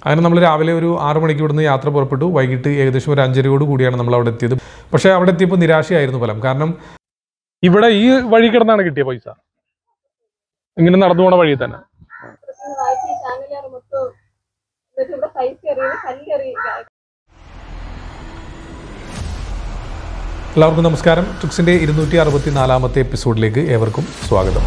അങ്ങനെ നമ്മൾ രാവിലെ ഒരു ആറ് മണിക്ക് ഇവിടുന്ന് യാത്ര പുറപ്പെട്ടു വൈകിട്ട് ഏകദേശം ഒരു അഞ്ചരയോട് കൂടിയാണ് നമ്മൾ അവിടെ എത്തിയത് പക്ഷേ അവിടെ എത്തിയപ്പോൾ നിരാശയായിരുന്നു ഫലം കാരണം ഇവിടെ ഈ വഴി കിടന്നാണ് കിട്ടിയ പൈസ ഇങ്ങനെ നടന്നു പോണ വഴി തന്നെ വായിച്ച് ചാനലുകാർ മൊത്തം എന്നിട്ട് ഇവിടെ പൈസ എറിയുന്നു കല്ലെറിയുക എല്ലാവർക്കും നമസ്കാരം ട്രിക്സിൻ്റെ ഇരുന്നൂറ്റി അറുപത്തി നാലാമത്തെ എപ്പിസോഡിലേക്ക് ഏവർക്കും സ്വാഗതം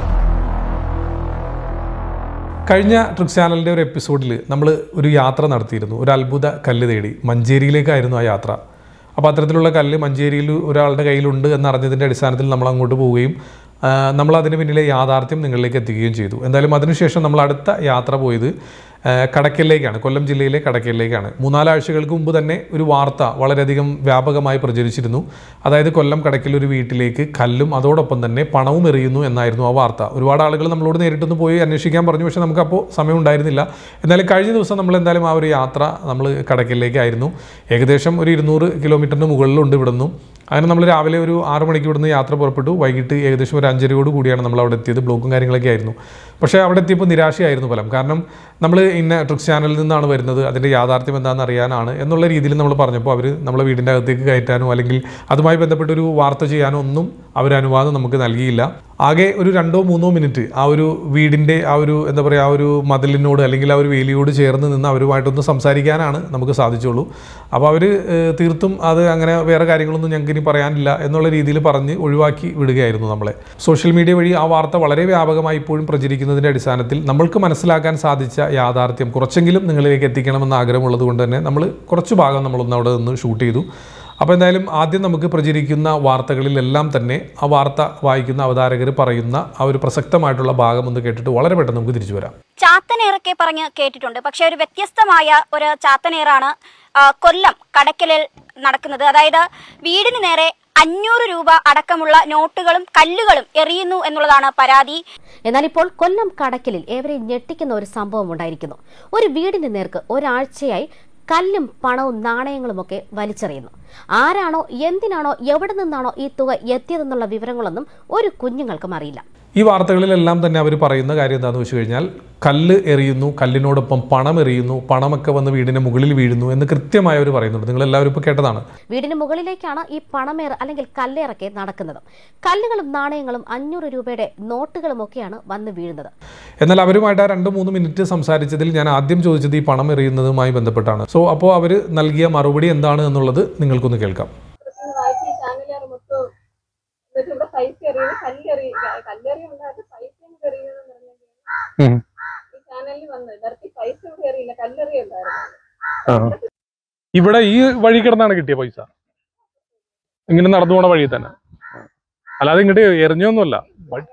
കഴിഞ്ഞ ട്രിക്സ് ചാനലിൻ്റെ ഒരു എപ്പിസോഡിൽ നമ്മൾ ഒരു യാത്ര നടത്തിയിരുന്നു ഒരു അത്ഭുത കല്ല് തേടി മഞ്ചേരിയിലേക്കായിരുന്നു ആ യാത്ര അപ്പോൾ അത്തരത്തിലുള്ള കല്ല് മഞ്ചേരിയിൽ ഒരാളുടെ കയ്യിലുണ്ട് എന്നറിഞ്ഞതിൻ്റെ അടിസ്ഥാനത്തിൽ നമ്മൾ അങ്ങോട്ട് പോവുകയും ആ, നമ്മൾ അതിന് പിന്നിലെ യാഥാർത്ഥ്യം നിങ്ങളിലേക്ക് എത്തിക്കുകയും ചെയ്തു എന്തായാലും അതിനുശേഷം നമ്മൾ അടുത്ത യാത്ര പോയത് ആ, കടക്കലിലേക്കാണ് കൊല്ലം ജില്ലയിലെ കടക്കലിലേക്കാണ് മൂന്നാലാഴ്ചകൾക്ക് മുമ്പ് തന്നെ ഒരു വാർത്ത വളരെയധികം വ്യാപകമായി പ്രചരിച്ചിരുന്നു അതായത് കൊല്ലം കടക്കിൽ ഒരു വീട്ടിലേക്ക് കല്ലും അതോടൊപ്പം തന്നെ പണവും എറിയുന്നു എന്നായിരുന്നു ആ വാർത്ത ഒരുപാട് ആളുകൾ നമ്മളോട് നേരിട്ടൊന്ന് പോയി അന്വേഷിക്കാൻ പറഞ്ഞു പക്ഷേ നമുക്കപ്പോൾ സമയം ഉണ്ടായിരുന്നില്ല എന്നാലും കഴിഞ്ഞ ദിവസം നമ്മൾ എന്തായാലും ആ ഒരു യാത്ര നമ്മൾ കടക്കിലേക്കായിരുന്നു ഏകദേശം ഒരു ഇരുന്നൂറ് കിലോമീറ്ററിന് മുകളിലുണ്ട് ഇവിടുന്ന് അങ്ങനെ നമ്മൾ രാവിലെ ഒരു ആറ് മണിക്ക് ഇവിടുന്ന് യാത്ര പുറപ്പെട്ടു വൈകിട്ട് ഏകദേശം ഒരു അഞ്ചരയോട് കൂടിയാണ് നമ്മൾ അവിടെ എത്തിയത് ബ്ലോക്കും കാര്യങ്ങളൊക്കെ ആയിരുന്നു പക്ഷേ അവിടെ എത്തിയപ്പോൾ നിരാശയായിരുന്നു ഫലം കാരണം നമ്മൾ ഇന്ന ട്രിക്സ് ചാനലിൽ നിന്നാണ് വരുന്നത് അതിൻ്റെ യാഥാർത്ഥ്യം എന്താണെന്ന് അറിയാനാണ് എന്നുള്ള രീതിയിൽ നമ്മൾ പറഞ്ഞപ്പോൾ അവർ നമ്മളെ വീടിൻ്റെ അകത്തേക്ക് കയറ്റാനോ അല്ലെങ്കിൽ അതുമായി ബന്ധപ്പെട്ടൊരു വാർത്ത ചെയ്യാനോ ഒന്നും അവർ അനുവാദം നമുക്ക് നൽകിയില്ല ആകെ ഒരു രണ്ടോ മൂന്നോ മിനിറ്റ് ആ ഒരു വീടിൻ്റെ ആ ഒരു എന്താ പറയുക ആ ഒരു മതിലിനോട് അല്ലെങ്കിൽ ആ ഒരു വേലിയോട് ചേർന്ന് നിന്ന് അവരുമായിട്ടൊന്ന് സംസാരിക്കാനാണ് നമുക്ക് സാധിച്ചുള്ളൂ അപ്പോൾ അവർ തീർത്തും അത് അങ്ങനെ വേറെ കാര്യങ്ങളൊന്നും ഞങ്ങൾക്ക് ഇനി പറയാനില്ല എന്നുള്ള രീതിയിൽ പറഞ്ഞ് ഒഴിവാക്കി വിടുകയായിരുന്നു നമ്മളെ സോഷ്യൽ മീഡിയ വഴി ആ വാർത്ത വളരെ വ്യാപകമായി ഇപ്പോഴും പ്രചരിക്കുന്നതിൻ്റെ അടിസ്ഥാനത്തിൽ നമ്മൾക്ക് മനസ്സിലാക്കാൻ സാധിച്ച യാഥാർത്ഥ്യം കുറച്ചെങ്കിലും നിങ്ങളിലേക്ക് എത്തിക്കണമെന്ന് ആഗ്രഹമുള്ളത് കൊണ്ട് തന്നെ നമ്മൾ കുറച്ച് ഭാഗം നമ്മളൊന്ന് അവിടെ നിന്ന് ഷൂട്ട് ചെയ്തു അപ്പോൾ എന്തായാലും ആദ്യം നമുക്ക് പ്രചരിക്കുന്ന വാർത്തകളിലെല്ലാം തന്നെ ആ വാർത്ത വായിക്കുന്ന അവതാരകർ പറയുന്ന ആ ഒരു പ്രസക്തമായിട്ടുള്ള ഭാഗം ഒന്ന് കേട്ടിട്ട് വളരെ പെട്ടെന്ന് നമുക്ക് തിരിച്ചു വരാം ചാത്തനേറൊക്കെ പറഞ്ഞ് കേട്ടിട്ടുണ്ട് പക്ഷെ ഒരു വ്യത്യസ്തമായ ഒരു ചാത്തനേറാണ് ആ, കൊല്ലം കടക്കലിൽ നടക്കുന്നത് അതായത് വീടിന് നേരെ അഞ്ഞൂറ് രൂപ അടക്കമുള്ള നോട്ടുകളും കല്ലുകളും എറിയുന്നു എന്നുള്ളതാണ് പരാതി എന്നാൽ ഇപ്പോൾ കൊല്ലം കടക്കലിൽ ഏവരെയും ഞെട്ടിക്കുന്ന ഒരു സംഭവം ഉണ്ടായിരിക്കുന്നു ഒരു വീടിന് നേർക്ക് ഒരാഴ്ചയായി കല്ലും പണവും നാണയങ്ങളുമൊക്കെ വലിച്ചെറിയുന്നു ആരാണോ എന്തിനാണോ എവിടെ നിന്നാണോ ഈ തുക എത്തിയതെന്നുള്ള വിവരങ്ങളൊന്നും ഒരു കുഞ്ഞുങ്ങൾക്കും അറിയില്ല ഈ വാർത്തകളിലെല്ലാം തന്നെ അവർ പറയുന്ന കാര്യം എന്താണെന്ന് വെച്ച് കഴിഞ്ഞാൽ കല്ല് എറിയുന്നു കല്ലിനോടൊപ്പം പണം എറിയുന്നു പണമൊക്കെ വന്ന് വീടിന് മുകളിൽ വീഴുന്നു എന്ന് കൃത്യമായി അവർ പറയുന്നുണ്ട് നിങ്ങൾ എല്ലാവരും ഇപ്പോൾ കേട്ടതാണ് വീടിന് മുകളിലേക്കാണ് ഈ പണമേർ അല്ലെങ്കിൽ കല്ലേറൊക്കെ നടക്കുന്നത് കല്ലുകളും നാണയങ്ങളും അഞ്ഞൂറ് രൂപയുടെ നോട്ടുകളും ഒക്കെയാണ് വന്ന് വീഴുന്നത് എന്നാൽ അവരുമായിട്ട് ആ രണ്ട് മൂന്ന് മിനിറ്റ് സംസാരിച്ചതിൽ ഞാൻ ആദ്യം ചോദിച്ചത് ഈ പണം എറിയുന്നതുമായി ബന്ധപ്പെട്ടാണ് സോ അപ്പോൾ അവർ നൽകിയ മറുപടി എന്താണ് എന്നുള്ളത് നിങ്ങൾക്കൊന്ന് കേൾക്കാം പ്രശ്നം വായിച്ച് ചാനലുകാർ മൊത്തം എന്നിട്ട് ഇവിടെ പൈസ എറിയുന്നു കല്ലെറിയുക കല്ലെറിയുണ്ടായിട്ട് പൈസ എറിയുന്നത് പറഞ്ഞാൽ ഈ ചാനലിൽ വന്ന് വെറുതെ പൈസ ഇവിടെ എറിയില്ല കല്ലെറിയുണ്ടായിരുന്നു ഇവിടെ ഈ വഴി കിടന്നാണ് കിട്ടിയ പൈസ ഇങ്ങനെ നടന്നു പോണ വഴി തന്നെ അല്ലാതെ ഇങ്ങോട്ട് എറിഞ്ഞൊന്നുമല്ല വഴി-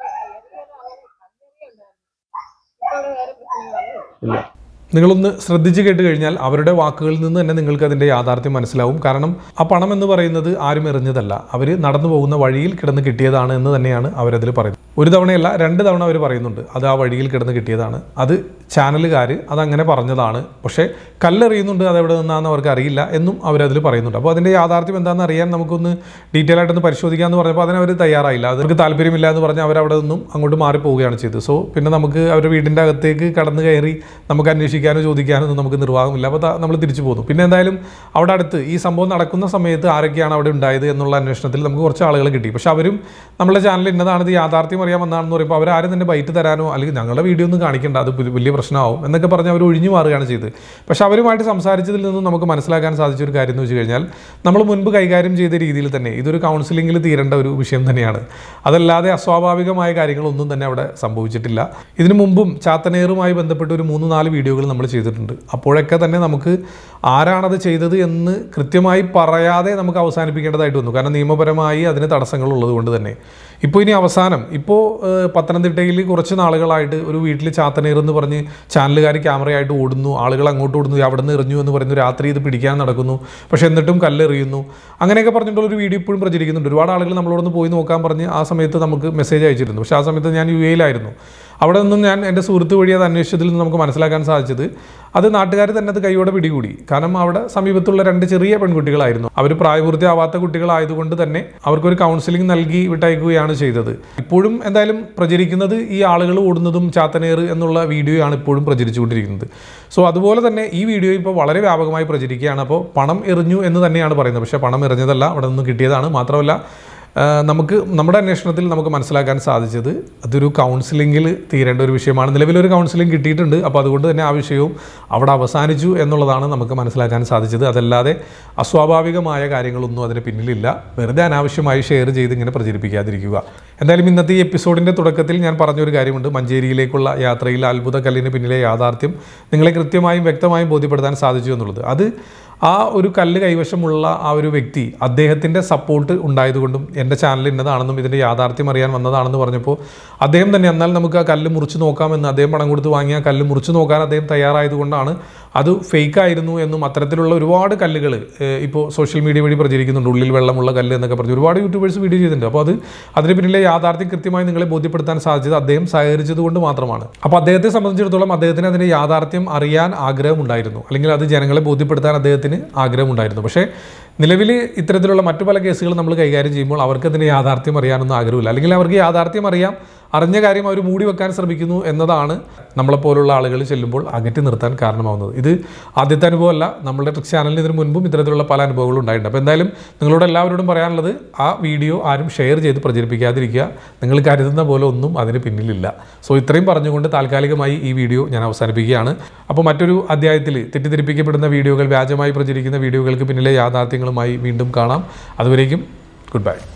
ഇപ്പോൾ വേറെ പ്രശ്നങ്ങളാണ് ഇല്ല നിങ്ങളൊന്ന് ശ്രദ്ധിച്ച് കേട്ട് കഴിഞ്ഞാൽ അവരുടെ വാക്കുകളിൽ നിന്ന് തന്നെ നിങ്ങൾക്ക് അതിൻ്റെ യാഥാർത്ഥ്യം മനസ്സിലാവും കാരണം ആ പണം എന്ന് പറയുന്നത് ആരും എറിഞ്ഞതല്ല അവർ നടന്നു പോകുന്ന വഴിയിൽ കിടന്ന് കിട്ടിയതാണ് എന്ന് തന്നെയാണ് അവരതിൽ പറയുന്നത് ഒരു തവണയല്ല രണ്ട് തവണ അവർ പറയുന്നുണ്ട് അത് ആ വഴിയിൽ കിടന്ന് കിട്ടിയതാണ് അത് ചാനലുകാർ അതങ്ങനെ പറഞ്ഞതാണ് പക്ഷേ കല്ലെറിയുന്നുണ്ട് അത് എവിടെ നിന്നാണെന്ന് അവർക്ക് അറിയില്ല എന്നും അവരതിൽ പറയുന്നുണ്ട് അപ്പോൾ അതിൻ്റെ യാഥാർത്ഥ്യം എന്താണെന്ന് അറിയാൻ നമുക്കൊന്ന് ഡീറ്റെയിൽ ആയിട്ടൊന്ന് പരിശോധിക്കാമെന്ന് പറഞ്ഞപ്പോൾ അതിന് അവർ തയ്യാറായില്ല അവർക്ക് താല്പര്യമില്ല എന്ന് പറഞ്ഞ് അവർ അവിടെ നിന്നും അങ്ങോട്ട് മാറി പോവുകയാണ് ചെയ്തത് സോ പിന്നെ നമുക്ക് അവരുടെ വീടിൻ്റെ അകത്തേക്ക് കടന്നു കയറി നമുക്ക് അന്വേഷിക്കാനോ ചോദിക്കാനോ ഒന്നും നമുക്ക് നിർവാഹമില്ല അപ്പോൾ നമ്മൾ തിരിച്ചു പോന്നു പിന്നെ എന്തായാലും അവിടെ അടുത്ത് ഈ സംഭവം നടക്കുന്ന സമയത്ത് ആരൊക്കെയാണ് അവിടെ ഉണ്ടായത് എന്നുള്ള അന്വേഷണത്തിൽ നമുക്ക് കുറച്ച് ആളുകൾ കിട്ടി പക്ഷെ അവരും നമ്മുടെ ചാനൽ ഇന്നതാണ് ഇത് യാഥാർത്ഥ്യം അറിയാൻ വന്നാണെന്ന് പറയുമ്പോൾ അവരാരും തന്നെ ബൈറ്റ് തരാനോ അല്ലെങ്കിൽ ഞങ്ങളുടെ വീഡിയോ ഒന്നും കാണിക്കേണ്ട അത് വലിയ- വലിയ പ്രശ്നമാവും എന്നൊക്കെ പറഞ്ഞ് അവർ ഒഴിഞ്ഞു മാറുകയാണ് ചെയ്തത് പക്ഷെ അവരുമായിട്ട് സംസാരിച്ചതിൽ നിന്നും നമുക്ക് മനസ്സിലാക്കാൻ സാധിച്ച ഒരു കാര്യം എന്ന് വെച്ച് കഴിഞ്ഞാൽ നമ്മൾ മുൻപ് കൈകാര്യം ചെയ്ത രീതിയിൽ തന്നെ ഇതൊരു കൗൺസിലിങ്ങിൽ തീരേണ്ട ഒരു വിഷയം തന്നെയാണ് അതല്ലാതെ അസ്വാഭാവികമായ കാര്യങ്ങളൊന്നും തന്നെ അവിടെ സംഭവിച്ചിട്ടില്ല ഇതിനു മുമ്പും ചാത്തനേറുമായി ബന്ധപ്പെട്ട് ഒരു മൂന്ന് നാല് വീഡിയോകൾ നമ്മൾ ചെയ്തിട്ടുണ്ട് അപ്പോഴൊക്കെ തന്നെ നമുക്ക് ആരാണത് ചെയ്തത് എന്ന് കൃത്യമായി പറയാതെ നമുക്ക് അവസാനിപ്പിക്കേണ്ടതായിട്ട് വന്നു കാരണം നിയമപരമായി അതിന് തടസ്സങ്ങൾ ഉള്ളത് കൊണ്ട് തന്നെ ഇപ്പോൾ ഇനി അവസാനം ഇപ്പോൾ ഏഹ്, പത്തനംതിട്ടയിൽ കുറച്ച് നാളുകളായിട്ട് ഒരു വീട്ടിൽ ചാത്തനേർ എന്ന് പറഞ്ഞ് ചാനലുകാർ ക്യാമറയായിട്ട് ഓടുന്നു ആളുകൾ അങ്ങോട്ട് ഓടുന്നു അവിടെ നിന്ന് എറിഞ്ഞു എന്ന് പറയുന്നു രാത്രി ഇത് പിടിക്കാൻ നടക്കുന്നു പക്ഷേ എന്നിട്ടും കല്ലെറിയുന്നു അങ്ങനെയൊക്കെ പറഞ്ഞിട്ടുള്ള ഒരു വീഡിയോ ഇപ്പോഴും പ്രചരിക്കുന്നുണ്ട് ഒരുപാട് ആളുകൾ നമ്മളോടൊന്ന് പോയി നോക്കാൻ പറഞ്ഞ് ആ സമയത്ത് നമുക്ക് മെസ്സേജ് അയച്ചിരുന്നു പക്ഷേ ആ സമയത്ത് ഞാൻ യു എയിലായിരുന്നു അവിടെ നിന്നും ഞാൻ എൻ്റെ സുഹൃത്ത് വഴി അത് അന്വേഷിച്ചതിൽ നിന്ന് നമുക്ക് മനസ്സിലാക്കാൻ സാധിച്ചത് അത് നാട്ടുകാർ തന്നെ അത് കൈയോടെ പിടികൂടി കാരണം അവിടെ സമീപത്തുള്ള രണ്ട് ചെറിയ പെൺകുട്ടികളായിരുന്നു അവർ പ്രായപൂർത്തിയാവാത്ത കുട്ടികളായതുകൊണ്ട് തന്നെ അവർക്കൊരു കൗൺസിലിംഗ് നൽകി വിട്ടയക്കുകയാണ് ചെയ്തത് ഇപ്പോഴും എന്തായാലും പ്രചരിക്കുന്നത് ഈ ആളുകൾ ഓടുന്നതും ചാത്തനേർ എന്നുള്ള വീഡിയോയാണ് ഇപ്പോഴും പ്രചരിച്ചുകൊണ്ടിരിക്കുന്നത് സോ അതുപോലെ തന്നെ ഈ വീഡിയോ ഇപ്പോൾ വളരെ വ്യാപകമായി പ്രചരിക്കുകയാണ് അപ്പോൾ പണം എറിഞ്ഞു എന്ന് തന്നെയാണ് പറയുന്നത് പക്ഷേ പണം എറിഞ്ഞതല്ല അവിടെ നിന്ന് കിട്ടിയതാണ് മാത്രമല്ല ആ, നമുക്ക് നമ്മുടെ അന്വേഷണത്തിൽ നമുക്ക് മനസ്സിലാക്കാൻ സാധിച്ചത് അതൊരു കൗൺസിലിങ്ങിൽ തീരേണ്ട ഒരു വിഷയമാണ് നിലവിലൊരു കൗൺസിലിംഗ് കിട്ടിയിട്ടുണ്ട് അപ്പോൾ അതുകൊണ്ട് തന്നെ ആ വിഷയവും അവിടെ അവസാനിച്ചു എന്നുള്ളതാണ് നമുക്ക് മനസ്സിലാക്കാൻ സാധിച്ചത് അതല്ലാതെ അസ്വാഭാവികമായ കാര്യങ്ങളൊന്നും അതിന് പിന്നിലില്ല വെറുതെ അനാവശ്യമായി ഷെയർ ചെയ്ത് ഇങ്ങനെ പ്രചരിപ്പിക്കാതിരിക്കുക എന്തായാലും ഇന്നത്തെ ഈ എപ്പിസോഡിൻ്റെ തുടക്കത്തിൽ ഞാൻ പറഞ്ഞൊരു കാര്യമുണ്ട് മഞ്ചേരിയിലേക്കുള്ള യാത്രയിൽ അത്ഭുത കല്ലിന് പിന്നിലെ യാഥാർത്ഥ്യം നിങ്ങളെ കൃത്യമായും വ്യക്തമായും ബോധ്യപ്പെടുത്താൻ സാധിച്ചു എന്നുള്ളത് അത് ആ ഒരു കല്ല് കൈവശമുള്ള ആ ഒരു വ്യക്തി അദ്ദേഹത്തിൻ്റെ സപ്പോർട്ട് ഉണ്ടായതുകൊണ്ടും എൻ്റെ ചാനൽ ഇന്നതാണെന്നും ഇതിൻ്റെ യാഥാർത്ഥ്യം അറിയാൻ വന്നതാണെന്ന് പറഞ്ഞപ്പോൾ അദ്ദേഹം തന്നെ എന്നാൽ നമുക്ക് ആ കല്ല് മുറിച്ച് നോക്കാമെന്ന് അദ്ദേഹം പണം കൊടുത്ത് വാങ്ങിയ ആ കല്ല് മുറിച്ച് നോക്കാൻ അദ്ദേഹം തയ്യാറായതുകൊണ്ടാണ് അത് ഫേക്ക് ആയിരുന്നു എന്നും അത്തരത്തിലുള്ള ഒരുപാട് കല്ലുകൾ ഇപ്പോൾ സോഷ്യൽ മീഡിയ വഴി പ്രചരിക്കുന്നുണ്ട് ഉള്ളിൽ വെള്ളമുള്ള കല്ല് എന്നൊക്കെ പറഞ്ഞ് ഒരുപാട് യൂട്യൂബേഴ്സ് വീഡിയോ ചെയ്തിട്ടുണ്ട് അപ്പോൾ അത് അതിന് പിന്നിലെ യാഥാർത്ഥ്യം കൃത്യമായി നിങ്ങളെ ബോധ്യപ്പെടുത്താൻ സാധിച്ചത് അദ്ദേഹം സഹകരിച്ചത് കൊണ്ട് മാത്രമാണ് അപ്പോൾ അദ്ദേഹത്തെ സംബന്ധിച്ചിടത്തോളം അദ്ദേഹത്തിന് അതിൻ്റെ യാഥാർത്ഥ്യം അറിയാൻ ആഗ്രഹമുണ്ടായിരുന്നു അല്ലെങ്കിൽ അത് ജനങ്ങളെ ബോധ്യപ്പെടുത്താൻ അദ്ദേഹത്തിന് ആഗ്രഹമുണ്ടായിരുന്നു പക്ഷേ നിലവിൽ ഇത്തരത്തിലുള്ള മറ്റു പല കേസുകൾ നമ്മൾ കൈകാര്യം ചെയ്യുമ്പോൾ അവർക്ക് അതിൻ്റെ യാഥാർത്ഥ്യം അറിയാനൊന്നും ആഗ്രഹമില്ല അല്ലെങ്കിൽ അവർക്ക് യാഥാർത്ഥ്യം അറിയാം അറിഞ്ഞ കാര്യം അവർ മൂടി വെക്കാൻ ശ്രമിക്കുന്നു എന്നതാണ് നമ്മളെപ്പോലുള്ള ആളുകൾ ചെല്ലുമ്പോൾ അകറ്റി നിർത്താൻ കാരണമാവുന്നത് ഇത് ആദ്യത്തെ അനുഭവമല്ല നമ്മളുടെ ട്രിക്സ് ചാനലിന് ഇതിന് മുൻപും ഇത്തരത്തിലുള്ള പല അനുഭവങ്ങളും ഉണ്ടായിട്ടുണ്ട് അപ്പോൾ എന്തായാലും നിങ്ങളോട് എല്ലാവരോടും പറയാനുള്ളത് ആ വീഡിയോ ആരും ഷെയർ ചെയ്ത് പ്രചരിപ്പിക്കാതിരിക്കുക നിങ്ങൾ കരുതുന്ന പോലെ ഒന്നും അതിന് പിന്നിലില്ല സോ ഇത്രയും പറഞ്ഞുകൊണ്ട് താൽക്കാലികമായി ഈ വീഡിയോ ഞാൻ അവസാനിപ്പിക്കുകയാണ് അപ്പോൾ മറ്റൊരു അധ്യായത്തിൽ തെറ്റിദ്ധരിപ്പിക്കപ്പെടുന്ന വീഡിയോകൾ വ്യാജമായി പ്രചരിക്കുന്ന വീഡിയോകൾക്ക് പിന്നിലെ യാഥാർത്ഥ്യങ്ങളുമായി വീണ്ടും കാണാം അതുവരേക്കും ഗുഡ് ബൈ